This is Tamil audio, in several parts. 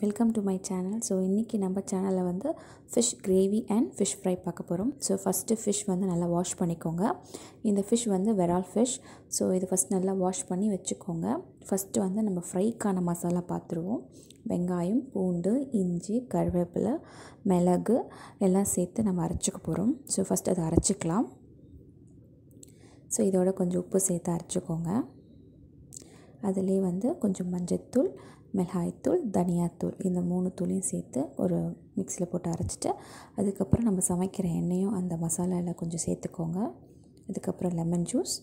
welcome to my channel so இன்றைக்கி நம்ம சேனலில் வந்து fish gravy and fish fry பார்க்க போகிறோம் ஸோ ஃபஸ்ட்டு ஃபிஷ் வந்து நல்லா வாஷ் பண்ணிக்கோங்க இந்த ஃபிஷ் வந்து வெரால் ஃபிஷ் ஸோ இது ஃபஸ்ட் நல்லா வாஷ் பண்ணி வச்சுக்கோங்க ஃபஸ்ட்டு வந்து நம்ம ஃப்ரைக்கான மசாலா பார்த்துருவோம் வெங்காயம் பூண்டு இஞ்சி கருவேப்பிலை மிளகு எல்லாம் சேர்த்து நம்ம அரைச்சிக்க போகிறோம் ஸோ ஃபஸ்ட் அதை அரைச்சிக்கலாம் ஸோ இதோட கொஞ்சம் உப்பு சேர்த்து அரைச்சிக்கோங்க அதிலே வந்து கொஞ்சம் மஞ்சத்தூள் மிளகாய்த்தூள் தனியாத்தூள் இந்த மூணு தூளையும் சேர்த்து ஒரு மிக்சியில் போட்டு அரைச்சிட்டு அதுக்கப்புறம் நம்ம சமைக்கிற எண்ணெயும் அந்த மசாலாவில் கொஞ்சம் சேர்த்துக்கோங்க அதுக்கப்புறம் லெமன் ஜூஸ்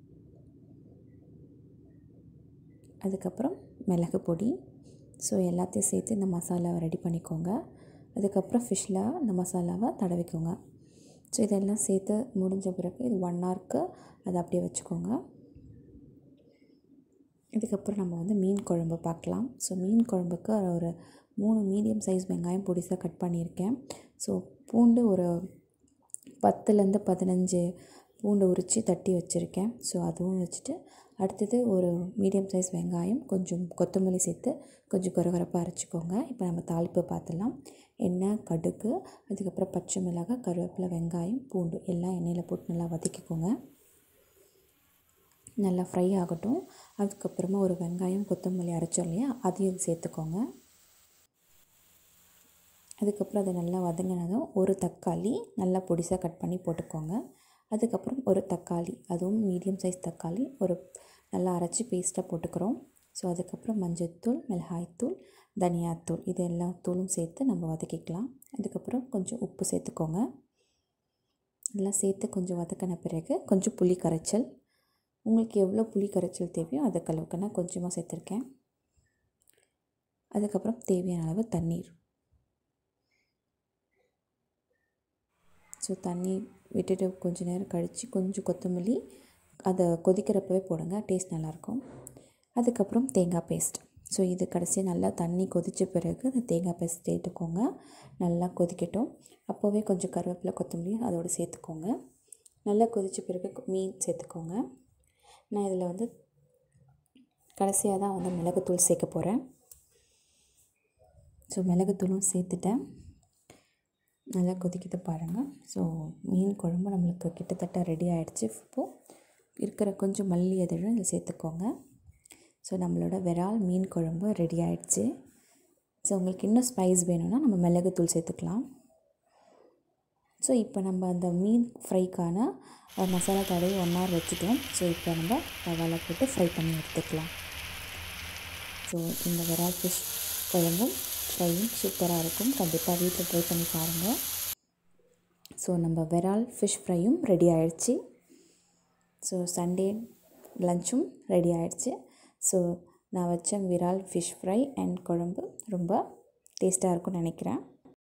அதுக்கப்புறம் மிளகு பொடி ஸோ எல்லாத்தையும் சேர்த்து இந்த மசாலாவை ரெடி பண்ணிக்கோங்க அதுக்கப்புறம் ஃபிஷ்ஷில் இந்த மசாலாவை தடவிக்கோங்க ஸோ இதெல்லாம் சேர்த்து முடிஞ்ச பிறகு இது ஒன் ஹவருக்கு அதை அப்படியே வச்சுக்கோங்க இதுக்கப்புறம் நம்ம வந்து மீன் குழம்பு பார்க்கலாம் ஸோ மீன் குழம்புக்கு ஒரு மூணு மீடியம் சைஸ் வெங்காயம் பொடிசாக கட் பண்ணியிருக்கேன் ஸோ பூண்டு ஒரு பத்துலேருந்து பதினஞ்சு பூண்டு உரித்து தட்டி வச்சுருக்கேன் ஸோ அதுவும் வச்சுட்டு அடுத்தது ஒரு மீடியம் சைஸ் வெங்காயம் கொஞ்சம் கொத்தமல்லி சேர்த்து கொஞ்சம் குறகுறப்பாக அரைச்சிக்கோங்க இப்போ நம்ம தாளிப்பு பார்த்துலாம் எண்ணெய் கடுகு அதுக்கப்புறம் பச்சை மிளகாய் கருவேப்பிலை வெங்காயம் பூண்டு எல்லாம் எண்ணெயில் போட்டு நல்லா வதக்கிக்கோங்க நல்லா ஃப்ரை ஆகட்டும் அதுக்கப்புறமா ஒரு வெங்காயம் கொத்தமல்லி அரைச்சோம் இல்லையா அதையும் சேர்த்துக்கோங்க அதுக்கப்புறம் அதை நல்லா வதங்கினதும் ஒரு தக்காளி நல்லா பொடிசாக கட் பண்ணி போட்டுக்கோங்க அதுக்கப்புறம் ஒரு தக்காளி அதுவும் மீடியம் சைஸ் தக்காளி ஒரு நல்லா அரைச்சி பேஸ்ட்டாக போட்டுக்கிறோம் ஸோ அதுக்கப்புறம் மஞ்சள்தூள் மிளகாய்த்தூள் தனியாத்தூள் இது எல்லா தூளும் சேர்த்து நம்ம வதக்கிக்கலாம் அதுக்கப்புறம் கொஞ்சம் உப்பு சேர்த்துக்கோங்க எல்லாம் சேர்த்து கொஞ்சம் வதக்கின பிறகு கொஞ்சம் புளி கரைச்சல் உங்களுக்கு எவ்வளோ புளி கரைச்சல் தேவையோ அதுக்கு அளவுக்கு நான் கொஞ்சமாக சேர்த்துருக்கேன் அதுக்கப்புறம் தேவையான அளவு தண்ணீர் ஸோ தண்ணி விட்டுட்டு கொஞ்ச நேரம் கழித்து கொஞ்சம் கொத்தமல்லி அதை கொதிக்கிறப்பவே போடுங்க டேஸ்ட் நல்லாயிருக்கும் அதுக்கப்புறம் தேங்காய் பேஸ்ட் ஸோ இது கடைசியாக நல்லா தண்ணி கொதித்த பிறகு அந்த தேங்காய் பேஸ்ட் சேர்த்துக்கோங்க நல்லா கொதிக்கட்டும் அப்போவே கொஞ்சம் கருவேப்பிலை கொத்தமல்லி அதோடு சேர்த்துக்கோங்க நல்லா கொதித்த பிறகு மீன் சேர்த்துக்கோங்க நான் இதில் வந்து கடைசியாக தான் வந்து மிளகுத்தூள் சேர்க்க போகிறேன் ஸோ மிளகுத்தூளும் சேர்த்துட்டேன் நல்லா கொதிக்கிட்டு பாருங்கள் ஸோ மீன் குழம்பு நம்மளுக்கு கிட்டத்தட்ட ரெடி ஆகிடுச்சு இப்போது இருக்கிற கொஞ்சம் மல்லி எதிரும் இதில் சேர்த்துக்கோங்க ஸோ நம்மளோட விரால் மீன் குழம்பு ரெடி ஆகிடுச்சு ஸோ உங்களுக்கு இன்னும் ஸ்பைஸ் வேணும்னா நம்ம மிளகுத்தூள் சேர்த்துக்கலாம் ஸோ இப்போ நம்ம அந்த மீன் ஃப்ரைக்கான மசாலா தடவை ஒன் ஹவர் வச்சுட்டோம் ஸோ இப்போ நம்ம தவாவில் போட்டு ஃப்ரை பண்ணி எடுத்துக்கலாம் ஸோ இந்த விரால் ஃபிஷ் குழம்பும் ஃப்ரையும் சூப்பராக இருக்கும் கண்டிப்பாக வீட்டில் ட்ரை பண்ணி பாருங்கள் ஸோ நம்ம விரால் ஃபிஷ் ஃப்ரையும் ரெடி ஆகிடுச்சு ஸோ சண்டே லஞ்சும் ரெடி ஆகிடுச்சு ஸோ நான் வச்ச விரால் ஃபிஷ் ஃப்ரை அண்ட் குழம்பு ரொம்ப டேஸ்ட்டாக இருக்கும்னு நினைக்கிறேன்